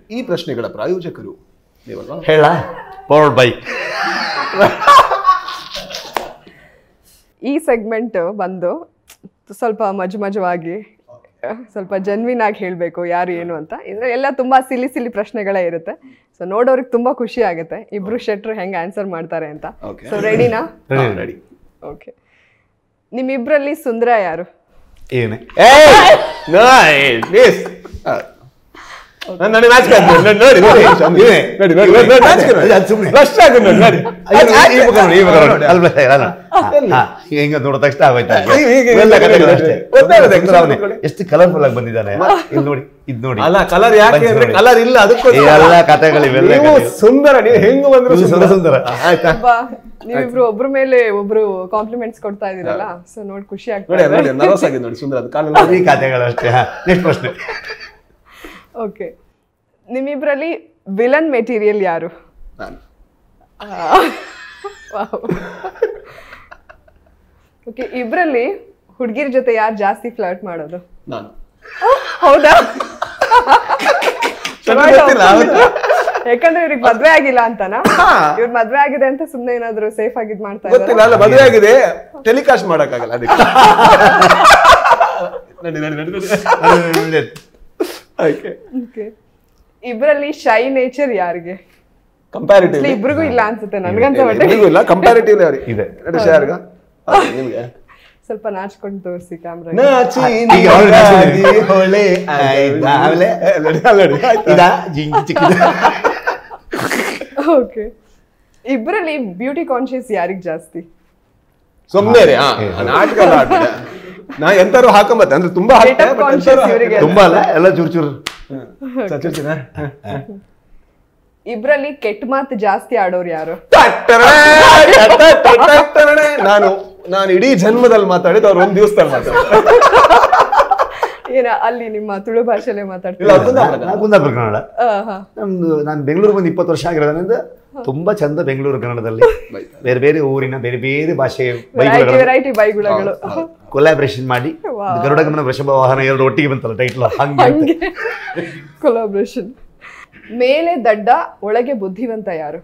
ಈ ಪ್ರಶ್ನೆಗಳ ಪ್ರಾಯೋಜಕರು ನೀವಲ್ವಾ ಹೇಳ ಪವರ್ಡ್ ಬೈ ಈ ಸೆಗ್ಮೆಂಟ್ ಬಂದು ಸ್ವಲ್ಪ ಮಜು ಮಜವಾಗಿ ಸ್ವಲ್ಪ ಜೆನ್ವಿನ್ ಆಗಿ ಹೇಳಬೇಕು ಯಾರು ಏನು ಅಂತ ಇದ್ರೆ ಎಲ್ಲ ತುಂಬಾ ಸಿಲಿ ಸಿಲಿ ಪ್ರಶ್ನೆಗಳೇ ಇರುತ್ತೆ ಸೊ ನೋಡೋರಿಗೆ ತುಂಬಾ ಖುಷಿ ಆಗುತ್ತೆ ಇಬ್ರು ಶೆಟ್ರು ಹೆಂಗೆ ಆನ್ಸರ್ ಮಾಡ್ತಾರೆ ಅಂತ Okay. ಸೊ ರೆಡಿನಾ ರೆಡಿ ಓಕೆ ನಿಮ್ಮಿಬ್ರಲ್ಲಿ ಸುಂದರ ಯಾರು ಏನೇ ನನಗೆ ನಾಚಿಕೆ ಆಯ್ತು. ನೋಡಿ ನೋಡಿ ನೋಡಿ ನೀವೇ. ನೋಡಿ ನೋಡಿ ನೋಡಿ ನೋಡಿ ನಾಚಿಕೆ ಆಯ್ತು. ಅದು ಸುಮ್ನೆ. Rush ಆಗಿದೆ ನೋಡಿ ನೋಡಿ ಈ ಮುಖ ನೋಡಿ, ಈ ಮುಖ ನೋಡಿ. ನೋಡಿ. ಅಲ್ವೇ, ಅಲ್ಲ. ಹಾ, ಹೀಗೆ ಹಿಂಗೆ ನೋಡಿದ ತಕ್ಷಣ ಆಗೋಯ್ತು ಅವ್ನಿಗೆ. ಹೀಗೆ, ಹೀಗೆ, ಇವೆಲ್ಲ ಹೀಗೆ, ಕಥೆಗಳು ಹೀಗೆ, ಅಷ್ಟೇ. ಗೊತ್ತಾಗುತ್ತೆ, ಸುಂದರ ಅವನೇ. ಕೂತ್ಕೊಳ್ಳಿ. ಎಷ್ಟು ಕಲರ್ಫುಲ್ ಆಗಿ ಬಂದಿದ್ದಾನೆ ಇಲ್ಲಿ ನೋಡಿ ಇದ್ ನೋಡಿ ಅಲ್ಲ ಕಲರ್ ಯಾಕೆ ಬನ್ಸಿ ಅಂದ್ರೆ ನೋಡಿ. ಕಲರ್ ಇಲ್ಲ ಅದಕ್ಕೋಸ್ಕರ ಇವೆಲ್ಲ ಕಥೆಗಳು ಇವೆಲ್ಲ ನೀವು ಕಥೆಗಳು. ಸುಂದರ ನೀವು ಹೆಂಗ್ ಬಂದ್ರು ನೀವು ಸುಂದರ ಸುಂದರ. ಆಯ್ತಾ ತುಂಬಾ ನೀವಿಬ್ರು ಒಬ್ರ ಮೇಲೆ ಒಬ್ರು ಕಾಂಪ್ಲಿಮೆಂಟ್ಸ್ ಕೊಡ್ತಾ ಇದೀರಲ್ಲ ಸೊ ನೋಡಿ ಖುಷಿ ನೋಡಿ ಆಗ್ತದೆ ನೋಡಿ ನರ್ವಸ್ ಆಗಿದೆ ನೋಡಿ ಸುಂದರ ಅದು ಕಾಲ ಈ ಕಥೆಗಳು ಅಷ್ಟೇ ನೆಕ್ಸ್ಟ್ ಪ್ರಶ್ನೆ ಓಕೆ ನಿಮ್ಮಿಬ್ರಲ್ಲಿ ವಿಲನ್ ಮೆಟೀರಿಯಲ್ ಯಾರು ನಾನು ಓಕೆ ಇಬ್ರಲ್ಲಿ ಹುಡುಗಿರ ಜೊತೆ ಯಾರು ಜಾಸ್ತಿ ಫ್ಲರ್ಟ್ ಮಾಡೋದು ನಾನು ಹೌದಾ ಚೆನ್ನಾಗ್ ಗೊತ್ತಿಲ್ಲ, ಹೌದಾ? ಯಾಕಂದ್ರೆ ಇವ್ರಿಗೆ ಮದ್ವೆ ಆಗಿಲ್ಲ ಅಂತನಾ ಇವ್ರ ಮದ್ವೆ ಆಗಿದೆ ಅಂತ ಸುಮ್ನೆ ಏನಾದ್ರು ಸೇಫ್ ಆಗಿದ್ ಮಾಡ್ತಾ ಗೊತ್ತಿಲ್ಲ ಇದ್ದಾರೆ ಅಲ್ಲ ಮದುವೆ ಆಗಿದೆ ಟೆಲಿಕಾಸ್ಟ್ ಮಾಡಕ್ಕಾಗಲ್ಲ ಅದಕ್ಕೆ ನಡಿ ನಡಿ ನಡಿ ನಡಿ ಓಕೆ Okay. ಇಬ್ರಲ್ಲಿ ಶೈ ನೇಚರ್ ಯಾರಿಗೆ ಕಂಪ್ಯಾರಿಟಿವ್ ಇಬ್ರಿಗೂ ಇಲ್ಲ ಅನ್ಸುತ್ತೆ ನನ್ಗಂತ ಮಟ್ಟಿಗೆ ಇಬ್ರಿಗೂ ಇಲ್ಲ ಕಂಪ್ಯಾರಿಟಿವ್ಲಿ ಅವ್ರಿಗೆ ಇದೆ. ನಡಿ ಶಾರ್ಗ ನಿಮ್ಗೆ ಸ್ವಲ್ಪ ನಾಚ್ಕೊಂಡು ತೋರಿಸಿ ಕ್ಯಾಮ್ರಾ ನಾಚಿ ಈಗ ಅವ್ರು ನಾಚಿದ್ರು. ನೀರಾಗಿ ಹೊಳೆ ಆಯ್ತಾ, ಆಮೇಲೆ? ಏ, ನಡಿ, ಅಲ್ಲಿ ನಡಿ, ಆಯ್ತಾ? ಇದಾ ಜಿಂಕಿ ಚಿಕ್ಕದ ಓಕೆ ಇಬ್ರಲ್ಲಿ ಬ್ಯೂಟಿ ಕಾನ್ಶಿಯಸ್ ಯಾರಿಗ್ ಜಾಸ್ತಿ ಸುಮ್ನೆ ರೀ ಹಾ ನಾಟಕ ಎಲ್ಲ ಆಡ್ಬಿಟ್ಟೆ. ನಾ ಎಂತಾರು ಹಾಕೊಂಬತ್ತೆ ಅಂದ್ರೆ ತುಂಬಾ ಹಾಕ್ತೆ, Get up but conscious ಎಂತಾರು ಇವ್ರಿಗೆ. ತುಂಬಾ ಅಲ್ಲ ಎಲ್ಲ ಚೂರು ಚೂರು ಹಾಕ್ತೆ. ಚ- ಚ- ಚ- ಹಾ. ಇಬ್ರಲ್ಲಿ ಕೆಟ್ಟ ಮಾತು ಜಾಸ್ತಿ ಆಡೋರು ಯಾರು ಟಟ್ಟರಣೆ, ಟಟ್ಟರಣೆ. ನಾನು ನಾನು ಇಡೀ ಜನ್ಮದಲ್ಲಿ ಮಾತಾಡಿದ್ದು ಅವ್ರು ಒಂದ್ ದಿವಸದಲ್ಲಿ ಮಾತಾಡ್ತಾರೆ ಏನ ಅಲ್ಲಿ ನಿಮ್ಮ ತುಳು ಭಾಷೆಲೆ ಇಲ್ಲ ಮಾತಾಡ್ತೀರಾ ಅವ್ರು ಕುಂದಾಪುರ ಕನ್ನಡ. ನಾನು ಕುಂದಾಪುರ ಕನ್ನಡ ಆ, ಹಾ. ನಮ್ದು ನಾನು ಬೆಂಗಳೂರು ಬಂದು ಇಪ್ಪತ್ತು ವರ್ಷ ಆಗಿರೋದ್ರಿಂದ ತುಂಬಾ ಚಂದ ಬೆಂಗಳೂರು ಕನ್ನಡದಲ್ಲಿ ಬೈತಾರೆ. ಬೇರೆ ಬೇರೆ ಊರಿನ ಬೇರೆ ಬೇರೆ ಭಾಷೆ ವೆರೈಟಿ ವೆರೈಟಿ ಬೈಗುಳಗಳು ಕೊಲಾಬ್ರೇಷನ್ ಮಾಡಿ Wow. ಗರುಡ ಗಮನ ವೃಷಭ ವಾಹನ ಎರಡು ಒಟ್ಟಿಗೆ ಬಂತಲ್ಲ ಟೈಟ್ಲ್ ಹಂಗೆ ಅಂತ. ಹಂಗೆ ಕೊಲಾಬ್ರೇಷನ್ ಮೇಲೆ ದಡ್ಡ ಒಳಗೆ ಬುದ್ಧಿವಂತ ಯಾರು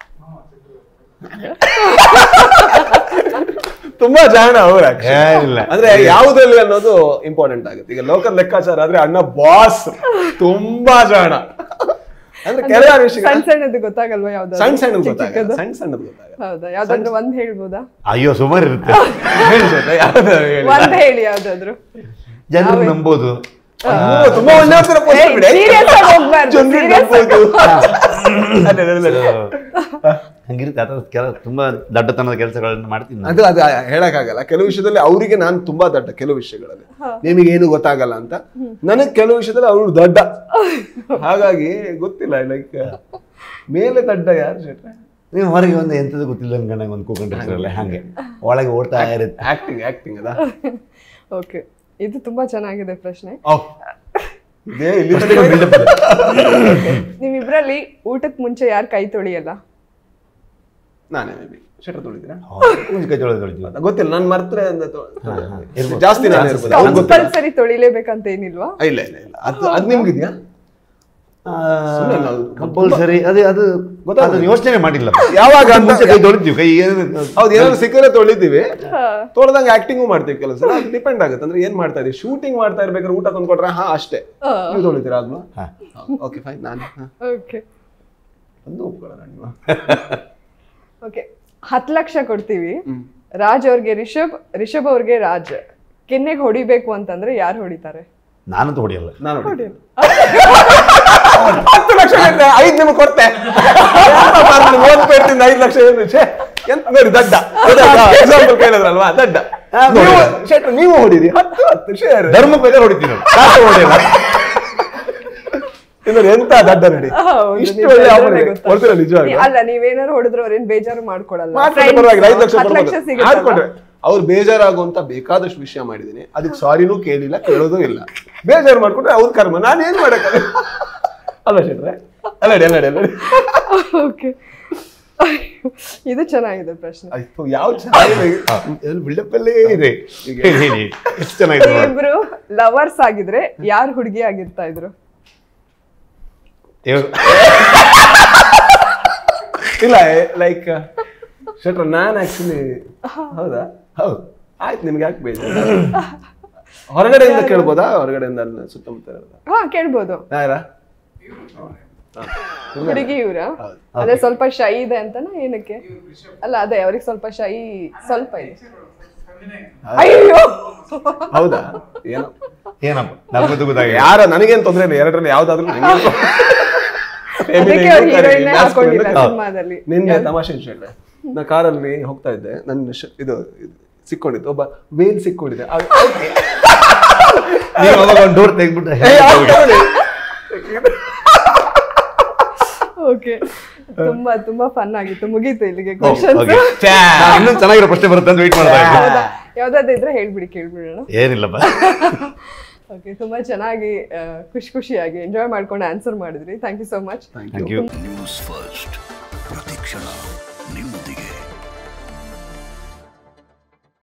ತುಂಬಾ ಜಾಣ ಅವ್ರ ಏನಿಲ್ಲ. ಅಂದ್ರೆ ಯಾವುದ್ರಲ್ಲಿ ಅನ್ನೋದು ಇಂಪಾರ್ಟೆಂಟ್ ಆಗುತ್ತೆ ಈಗ ಲೋಕಲ್ ಲೆಕ್ಕಾಚಾರ ಆದ್ರೆ ಅಣ್ಣ ಬಾಸ್ ತುಂಬಾ ಜಾಣ ಅಂದ್ರೆ ಕೆಲವಾರು ವಿಷಯ ಸಣ್ಣ ಸಣ್ಣದು ಗೊತ್ತಾಗಲ್ವಾ ಯಾವ್ದಾದ್ರು ಸಣ್ಣ ಸಣ್ಣದ್ ಚಿಕ್ಕ ಗೊತ್ತಾಗಲ್ಲ ಚಿಕ್ಕದು? ಸಣ್ಣ ಸಣ್ಣದ್ ಗೊತ್ತಾಗಲ್ಲ ಹೌದಾ ಯಾವ್ದಾದ್ರು ಒಂದ್ ಹೇಳ್ಬೋದಾ ಅಯ್ಯೋ ಸುಮಾರು ಇರುತ್ತೆ ಹೇಳಿ ಶ್ವೇತಾ, ಯಾವ್ದಾದ್ರು ಹೇಳಿ. ಒಂದ್ ಹೇಳಿ ಯಾವ್ದಾದ್ರು ಜನರು ನಂಬೋದು ಅಯ್ಯೋ, ತುಂಬಾ ಒಳ್ಳೆ ಉತ್ತರ ಕೊಟ್ರು ಏಯ್, ಬಿಡಿ. serious ಆಗಿ ಹೋಗ್ಬಾರ್ದು, ಜನರು serious ಆಗಿ. ನಂಬೋದು. ಅದೇ, ಅದೇ, ಅದೇ. ಹಂಗಿರುತ್ತೆ ಆ ಥರದ ಕೆಲ ತುಂಬಾ ದಡ್ಡತನದ ಕೆಲಸಗಳನ್ನ ಮಾಡ್ತೀನಿ ನಾನು. ಅದು ಅದು ಹೇಳಕ್ಕಾಗಲ್ಲ ಕೆಲವು ವಿಷಯದಲ್ಲಿ ಅವರಿಗೆ ನಾನು ತುಂಬಾ ದಡ್ಡ ಕೆಲವು ವಿಷಯಗಳಲ್ಲಿ ನಿಮಗೆ ಏನು ಗೊತ್ತಾಗಲ್ಲ ಅಂತ ನನಗೆ ಕೆಲವು ವಿಷಯದಲ್ಲಿ ಅವ್ರು ದಡ್ಡ ಹಾಗಾಗಿ ಗೊತ್ತಿಲ್ಲ ಲೈಕ್ ಮೇಲೆ ದಡ್ಡ ಯಾರು ಶೆಟ್ರೆ ನೀವು ಹೊರಗೆ ಒಂದು ಎಂಥದ್ದು ಗೊತ್ತಿಲ್ಲ ಅನ್ಕೊಂಡಂಗೆ ಒಂದು ಕೂಕೊಂಡಿರ್ತಾರಲ್ಲ ಹಾಗೆ ಒಳಗೆ ಓಡ್ತಾ ಇರುತ್ತೆ ಆಕ್ಟಿಂಗ್ ಆಕ್ಟಿಂಗ್ ಅದ ಓಕೆ ಇದು ತುಂಬಾ ಚೆನ್ನಾಗಿದೆ ಪ್ರಶ್ನೆ ಇದೇ ಇಲ್ಲಿ ತನಕ ನಿಮ್ಮಿಬ್ರಲ್ಲಿ ಊಟಕ್ ಮುಂಚೆ ಯಾರು ಕೈ ತೊಳಿಯಲ್ಲ ನಾನೇ ಮೇ ಬಿ ಶೆಟ್ರ್ ತೊಳಿದ್ದೀರಾ ಒಂದು ಕೈ ತೊಳೆದು ತೊಳಿತೀವಿ ಗೊತ್ತಿಲ್ಲ ನಾನು ಮರ್ತ್ರೆ ಅಂದ ತೊ- ಇರ್ಬೋದು. ಜಾಸ್ತಿ ನಾನು ಇರ್ಬೋದು ಅವ್ರಿಗೆ ಗೊತ್ತಿಲ್ಲ ಕಂಪಲ್ಸರಿ ತೊಳಿಲೇಬೇಕಂತ ಏನಿಲ್ವಾ ಆ, ಇಲ್ಲ ಇಲ್ಲ ಇಲ್ಲ ಅದು ಅದು ನಿಮ್ಗಿದ್ಯಾ ಸುಮ್ನೆ ನಾವು- ಕಂಪಲ್ಸರಿ ಅದೇ ಅದು ಗೊತ್ತಾಗ್ತದೆ. ಅದನ್ನ ಯೋಚನೆ ಮಾಡಿಲ್ಲ ಯಾವಾಗ ಅಂತ- ಮುಂಚೆ ಕೈ ತೊಳಿತೀವಿ ಕೈ ಏನು ಹೌದು ಏನಾದ್ರು ಸಿಕ್ಕರೆ ತೊಳಿತೀವಿ ತೊಳೆದಂಗೆ ಆಕ್ಟಿಂಗು ಮಾಡ್ತೀವಿ ಕೆಲವು ಸಲ ಡಿಪೆಂಡ್ ಆಗುತ್ತೆ ಅಂದ್ರೆ ಏನ್ ಮಾಡ್ತಾ ಇದೀವಿ ಶೂಟಿಂಗ್ ಮಾಡ್ತಾ ಇರ್ಬೇಕಾದ್ರೆ ಊಟ ತಂದ್ಕೊಟ್ರೆ ಹಾ ಅಷ್ಟೇ ನೀವು ತೊಳಿತೀರಾ ಅಲ್ವಾ ಹಾ. ಓಕೆ ಫೈನ್ ನಾನು ಹಾ. ಓಕೆ ಒಂದು ಒಪ್ಕೊಳ್ಳೋಣ ನೀವು ಓಕೆ ಹತ್ತು ಲಕ್ಷ ಕೊಡ್ತೀವಿ ರಾಜ್ ಅವ್ರಿಗೆ ರಿಷಬ್ ರಿಷಬ್ ಅವ್ರಿಗೆ ರಾಜ್ ಕೆನ್ನೆಗೆ ಹೊಡಿಬೇಕು ಅಂತಂದ್ರೆ ಯಾರು ಹೊಡಿತಾರೆ ನಾನಂತೂ ಹೊಡಿಯಲ್ಲ ನಾನು ನೋಡಿ ಹತ್ತು ಲಕ್ಷ ಬೇಕು, ಐದು ನಿಮಗೆ ಕೊಡ್ತೆ ಮೂವತ್ತು ಪೇಟಿಂದ ಐದು ಲಕ್ಷ ಏನು ಛೇ, ಎಂತ ನೋಡಿ ದಡ್ಡ ಎಕ್ಸಾಂಪಲ್ ಕೇಳಿದ್ರಲ್ವಾ ದಡ್ಡ ಹಾ, ನೀವು ನೋಡಿ. ಶೆಟ್ರು ನೀವು ಹೊಡೀರಿ ಹತ್ತು ಹತ್ತು ಶೇರ್ ಧರ್ಮ ಬೇಕಾದ್ರೆ ಹೊಡಿತೀನಿ ನಾನು. ಕಾಸು ಹೊಡಿಯಲ್ಲ ಇನ್ನು ಎಂತ ದಡ್ಡ ನೋಡಿ ಹೌದು, ಇಷ್ಟು ನಿಜ, ಒಳ್ಳೆ ಅದ್ರಲ್ಲೇ ಆಫರ್ ಗೊತ್ತಾಗ್ತದೆ. ಕೊಡ್ತೀರಾ ನಿಜವಾಗಿ ಅಲ್ಲ ನೀವೇನಾದ್ರು ಹೊಡೆದ್ರು ಅವ್ರೇನ್ ಬೇಜಾರು ಮಾಡ್ಕೊಳಲ್ಲ ಮಾಡ್ಕೊಂಡ್ರೆ Friends, ಪರವಾಗಿಲ್ಲ ಐದು ಲಕ್ಷ ಹತ್ತು ಲಕ್ಷ ಕೊಡ್ಬೋದು ಸಿಗುತ್ತಲ್ವಾ? ಆಡ್ಕೊಂಡ್ರೆ ಅವ್ರು ಬೇಜಾರಾಗುವಂತ ಬೇಕಾದಷ್ಟು ವಿಷಯ ಮಾಡಿದೀನಿ ಅದಕ್ಕೆ ಸಾರಿನೂ ಕೇಳಿಲ್ಲ ಕೇಳೋದು ಇಲ್ಲ ಬೇಜಾರು ಮಾಡ್ಕೊಂಡ್ರೆ ಅವ್ರ ಕರ್ಮ ನಾನು ಏನ್ ಮಾಡಕ್ಕಾಗ ಅಲ್ಲ ಶೆಟ್ರೆ ಅಲ್ಲಡಿ ಅಲ್ಲಡಿ ಅಲ್ಲಡಿ ಓಕೆ ಇದು ಚೆನ್ನಾಗಿದೆ ಪ್ರಶ್ನೆ ಆಯ್ತು ಯಾವ ಚೆನ್ನಾಗಿದೆ ಬಿಲ್ಡಪ್ ಅಲ್ಲೇ ಇದೆ ಹೇಳಿ ಹೇಳಿ ಎಷ್ಟು ಚೆನ್ನಾಗಿದೆ ನೋಡಿ. ಇಬ್ರು ಲವರ್ಸ್ ಆಗಿದ್ರೆ ಯಾರು ಹುಡುಗಿ ಆಗಿರ್ತಾ ಇದ್ರು ಇವಾಗ ಇಲ್ಲ ಲೈಕ್ ಶೆಟ್ರ ನಾನು ಆಕ್ಚುಲಿ ಹೌದಾ ಹೌದು ಆಯ್ತು ನಿಮ್ಗೆ ಯಾಕೆ ಬೇಜಾರು ಹೊರಗಡೆಯಿಂದ ಕೇಳ್ಬೋದಾ ಹೊರಗಡೆಯಿಂದ ಅಲ್ಲಿ ಸುತ್ತಮುತ್ತ ಇರೋದಾ? ಹಾ ಕೇಳ್ಬೋದು ಯಾರ ಹುಡುಗಿ ಇವ್ರ ಅದೇ ಸ್ವಲ್ಪ ಶೈ ಇದೆ ಅಂತನ ಏನಕ್ಕೆ ಅಲ್ಲ ಅದೇ ಅವ್ರಿಗೆ ಸ್ವಲ್ಪ ಶೈ ಸ್ವಲ್ಪ ಇದೆ ಅಯ್ಯೋ ಹೌದಾ ಏನೋ ಏನಪ್ಪ ನಮಗದು ಗೊತ್ತಾಗಿಲ್ಲ ಯಾರ ನನಗೇನು ತೊಂದರೆ ಇಲ್ಲ ಎರಡರಲ್ಲಿ ಯಾವ್ದಾದ್ರು ಅದಕ್ಕೆ ಅವ್ರು ಹೀರೋಯಿನ್ ಹಾಕೊಂಡಿಲ್ಲ ಸಿನಿಮಾದಲ್ಲಿ ನಿನ್ನೆ ತಮಾಷೆ ವಿಷಯ ಹೇಳಿ ನಾ ಕಾರಲ್ಲಿ ಹೋಗ್ತಾ ಇದ್ದೆ ನನ್ನ ಶ- ಇದು ಇದು ಸಿಕ್ಕೊಂಡಿದ್ದು ಒಬ್ಬ ವೇಲ್ ಸಿಕ್ಕೊಂಡಿದ್ದೆ ಆ- ನೀವು ಅವಾಗ ಒಂದು ಡೋರ್ ತೆಗ್ದ್ಬಿಟ್ಟು ಏ, ಯಾವ್ದು ನೋಡಿ? ಓಕೆ ತುಂಬಾ ತುಂಬಾ ಫನ್ ಆಗಿತ್ತು ಮುಗೀತು ಇಲ್ಲಿಗೆ ಕ್ವಶನ್ಸ್ ಓಕೆ ಇನ್ನೊಂದು ಚೆನ್ನಾಗಿರೋ ಪ್ರಶ್ನೆ ಬರುತ್ತೆ ಅಂತ ವೆಯ್ಟ್ ಮಾಡ್ತಾ ಇದ್ದೆ ಹೌದಾ ಯಾವ್ದಾದ್ರು ಇದ್ರೆ ಹೇಳ್ಬಿಡಿ ಕೇಳ್ಬಿಡೋಣ ಏನಿಲ್ಲಪ್ಪ ಓಕೆ ತುಂಬಾ ಚೆನ್ನಾಗಿ ಆ, ಖುಷಿ ಖುಷಿಯಾಗಿ ಎಂಜಾಯ್ ಮಾಡ್ಕೊಂಡು ಆನ್ಸರ್ ಮಾಡಿದ್ರಿ thank you so much thank you news first ಪ್ರತಿಕ್ಷಣ